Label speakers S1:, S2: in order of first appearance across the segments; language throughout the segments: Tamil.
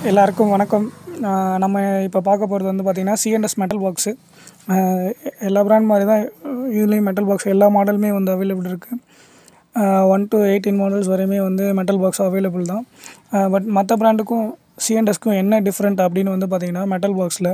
S1: எல்லாருக்கும் வணக்கம் ஆஹ் நம்ம இப்போ பார்க்க போகிறது வந்து பார்த்திங்கன்னா சிஎன்எஸ் மெட்டல் பாக்ஸு எல்லா பிராண்ட் மாதிரி தான் இதுலேயும் மெட்டல் பாக்ஸ் எல்லா மாடலுமே வந்து அவைலபிள் இருக்குது ஒன் to எயிட்டீன் மாடல்ஸ் வரையுமே வந்து மெட்டல் பாக்ஸ் அவைலபிள் தான் பட் மற்ற பிராண்டுக்கும் சிஎன்எஸ்க்கும் என்ன டிஃப்ரெண்ட் அப்படின்னு வந்து பார்த்திங்கன்னா மெட்டல் பாக்ஸில்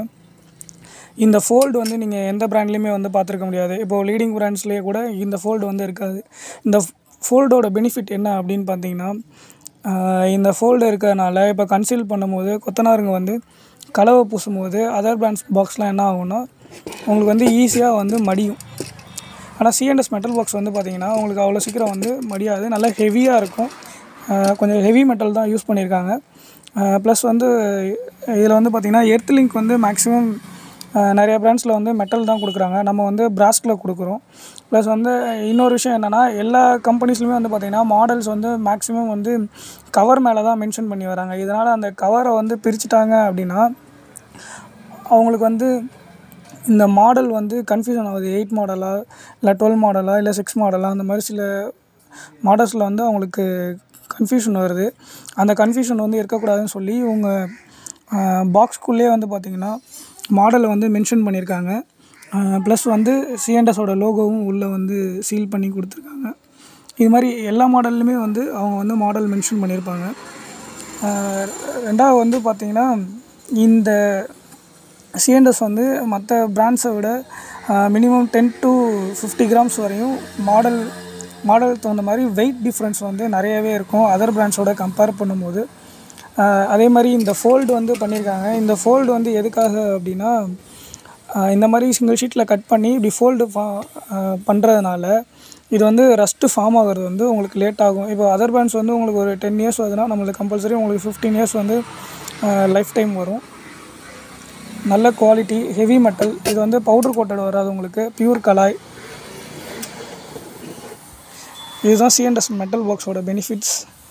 S1: இந்த ஃபோல்டு வந்து நீங்கள் எந்த பிராண்ட்லேயுமே வந்து பார்த்துருக்க முடியாது இப்போது லீடிங் பிராண்ட்ஸ்லேயே கூட இந்த ஃபோல்டு வந்து இருக்காது இந்த ஃபோல்டோட பெனிஃபிட் என்ன அப்படின்னு பார்த்தீங்கன்னா ஆஹ் இந்த ஃபோல்டு இருக்கிறதுனால இப்போ கன்சீல் பண்ணும்போது கொத்தனாருங்க வந்து கலவை பூசும்போது அதர் பிராண்ட்ஸ் பாக்ஸ்லாம் என்ன ஆகும்னா உங்களுக்கு வந்து ஈஸியாக வந்து மடியும் ஆனால் சிஎன்எஸ் மெட்டல் பாக்ஸ் வந்து பார்த்தீங்கன்னா உங்களுக்கு அவ்வளோ சீக்கிரம் வந்து மடியாது நல்லா ஹெவியாக இருக்கும் ஆஹ் கொஞ்சம் ஹெவி மெட்டல் தான் யூஸ் பண்ணியிருக்காங்க ப்ளஸ் வந்து இதில் வந்து பார்த்திங்கன்னா எர்த் லிங்க் வந்து மேக்ஸிமம் நிறைய பிராண்ட்ஸில் வந்து மெட்டல் தான் கொடுக்குறாங்க நம்ம வந்து பிராஸ்டில் கொடுக்குறோம் ப்ளஸ் வந்து இன்னொரு விஷயம் என்னென்னா எல்லா கம்பெனிஸ்லையுமே வந்து பார்த்திங்கன்னா மாடல்ஸ் வந்து மேக்ஸிமம் வந்து கவர் மேலே தான் மென்ஷன் பண்ணி வராங்க இதனால் அந்த கவரை வந்து பிரிச்சுட்டாங்க அப்படின்னா அவங்களுக்கு வந்து இந்த மாடல் வந்து கன்ஃபியூஷன் ஆகுது எயிட் மாடலா இல்லை டுவெல் மாடலா இல்லை சிக்ஸ் மாடலா அந்த மாதிரி சில மாடல்ஸில் வந்து அவங்களுக்கு கன்ஃபியூஷன் வருது அந்த கன்ஃபியூஷன் வந்து இருக்கக்கூடாதுன்னு சொல்லி இவங்க பாக்ஸ்குள்ளேயே வந்து பார்த்திங்கன்னா மாடலை வந்து மென்ஷன் பண்ணியிருக்காங்க ப்ளஸ் வந்து சிஎன்டஸோட லோகோவும் உள்ளே வந்து சீல் பண்ணி கொடுத்துருக்காங்க இது மாதிரி எல்லா மாடல்லுமே வந்து அவங்க வந்து மாடல் மென்ஷன் பண்ணியிருப்பாங்க ஆஹ் ரெண்டாவது வந்து பார்த்திங்கன்னா இந்த சிஎன்டஸ் வந்து மற்ற பிராண்ட்ஸை விட minimum ten to fifty grams வரையும் மாடல் மாடலுக்கு தகுந்த மாதிரி வெயிட் டிஃப்ரென்ஸ் வந்து நிறையவே இருக்கும் அதர் பிராண்ட்ஸோட கம்பேர் பண்ணும்போது ஆஹ் அதே மாதிரி இந்த ஃபோல்டு வந்து பண்ணியிருக்காங்க இந்த ஃபோல்டு வந்து எதுக்காக அப்படின்னா ஆஹ் இந்த மாதிரி சிங்கிள் ஷீட்டில் கட் பண்ணி இப்படி ஃபோல்டு ஃபா பண்ணுறதுனால இது வந்து ரஸ்ட்டு ஃபார்ம் ஆகிறது வந்து உங்களுக்கு லேட் ஆகும் இப்போ அதர் பிராண்ட்ஸ் வந்து உங்களுக்கு ஒரு டென் இயர்ஸ் வருதுன்னா நம்மளுக்கு கம்பல்சரி உங்களுக்கு ஃபிஃப்டீன் இயர்ஸ் வந்து லைஃப் டைம் வரும் நல்ல குவாலிட்டி ஹெவி மெட்டல் இது வந்து பவுடர் கோட்டட் வராது உங்களுக்கு பியூர் கலாய் இதுதான் சிஎன்எஸ் மெட்டல் பாக்ஸோட பெனிஃபிட்ஸ்